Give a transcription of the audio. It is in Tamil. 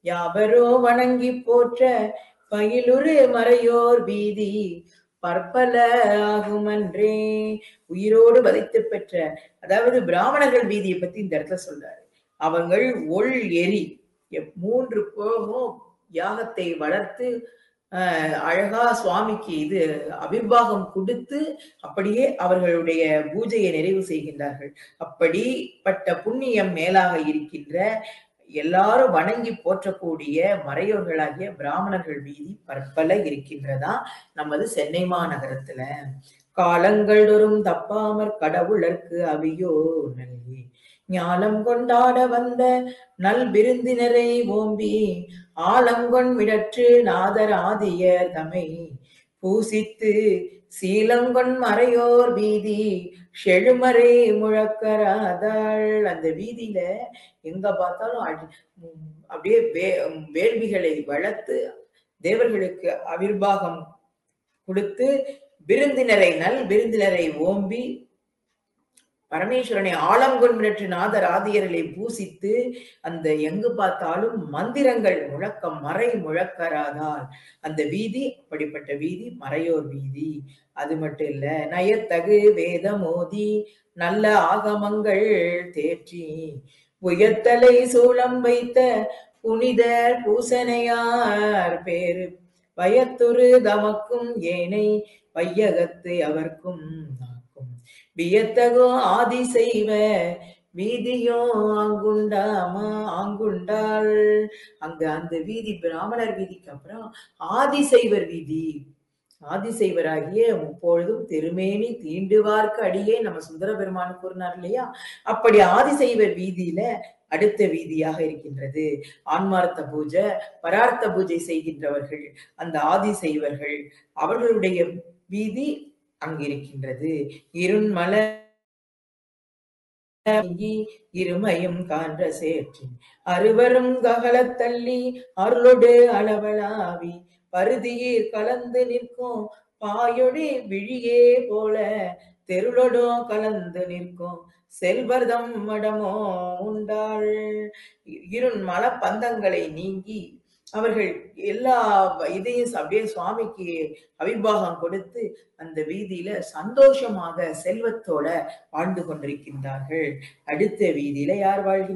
யாவரோ வணங்கி போற்ற பயிலுரு மறையோர் வீதி பற்பல ஆகுமன்றே உயிரோடு வதைத்து பெற்ற அதாவது பிராமணர்கள் வீதியை பத்தி இந்த இடத்துல சொல்றாரு அவங்கள் ஒள் எரி எப்- மூன்று போகமும் யாகத்தை வளர்த்து ஆஹ், அழகா சுவாமிக்கு இது அபிர்வாகம் கொடுத்து அப்படியே அவர்களுடைய பூஜையை நிறைவு செய்கின்றார்கள் அப்படிப்பட்ட புண்ணியம் மேலாக இருக்கின்ற எல்லாரும் வணங்கி போற்றக்கூடிய மறையோர்களாகிய பிராமணர்கள் வீதி பற்பல இருக்கின்றதா நமது சென்னை மாநகரத்துல காலங்கள் தோறும் தப்பாமற் கடவுளர்க்கு அவியோ நல்கி ஞானம் கொண்டாட வந்த நல் விருந்தினரை ஓம்பி ஆலங்கொண் விடற்று நாதர் ஆதியர் தமை பூசித்து சீலங்கொண் மறையோர் வீதி செழுமறை முழக்கராதாள் அந்த வீதியில எங்க பார்த்தாலும் அடி- உம் அப்படியே வே வேள்விகளை வளர்த்து தேவர்களுக்கு அவிர்வாகம் கொடுத்து விருந்தினரை நல் விருந்தினரை ஓம்பி பரமேஸ்வரனை ஆலங்கொன்மிடற்று நாதர் ஆதியர்களை பூசித்து அந்த எங்கு பார்த்தாலும் மந்திரங்கள் முழக்கம் மறை முழக்கராதால் அந்த வீதி அப்படிப்பட்ட வீதி மறையோர் வீதி அது மட்டும் இல்ல நயத்தகு வேத மோதி நல்ல ஆகமங்கள் தேற்றி உயர்த்தலை சூளம் வைத்த புனிதர் பூசனையார் பேரு பயத்துரு தமக்கும் ஏனை வையகத்து அவர்க்கும் நாக்கும் வியத்தகோ ஆதி செய்வ வீதியோ ஆங்குண்டாமா ஆங்குண்டாள் அங்க அந்த வீதி பிராமணர் வீதிக்கு அப்புறம் ஆதிசைவர் வீதி ஆதிசைவராகிய முப்பொழுதும் திருமேனி தீண்டுவார்க்கு அடியே நம்ம சுந்தர பெருமான் கூறினார் இல்லையா அப்படி ஆதிசைவர் வீதியில அடுத்த வீதியாக இருக்கின்றது ஆன்மார்த்த பூஜை பரார்த்த பூஜை செய்கின்றவர்கள் அந்த ஆதிசைவர்கள் அவர்களுடைய வீதி அங்கு இருக்கின்றது இருண்மல நீங்கி இருமையும் காண்ற சேற்றின் அறுவரும் ககலத்தள்ளி அருளொடு அளவலாவி பருதியீர் கலந்து நிற்கும் பாயொடி விழியே போல தெருளொடோ கலந்து நிற்கும் செல்வர்தம் மடமோ உண்டாள் இருண் மலப்பந்தங்களை நீங்கி அவர்கள் எல்லா இதையும் அப்படியே சுவாமிக்கு அவிர்வாகம் கொடுத்து அந்த வீதியில சந்தோஷமாக செல்வத்தோட வாழ்ந்து கொண்டிருக்கின்றார்கள் அடுத்த வீதியில யார் வாழ்கின்ற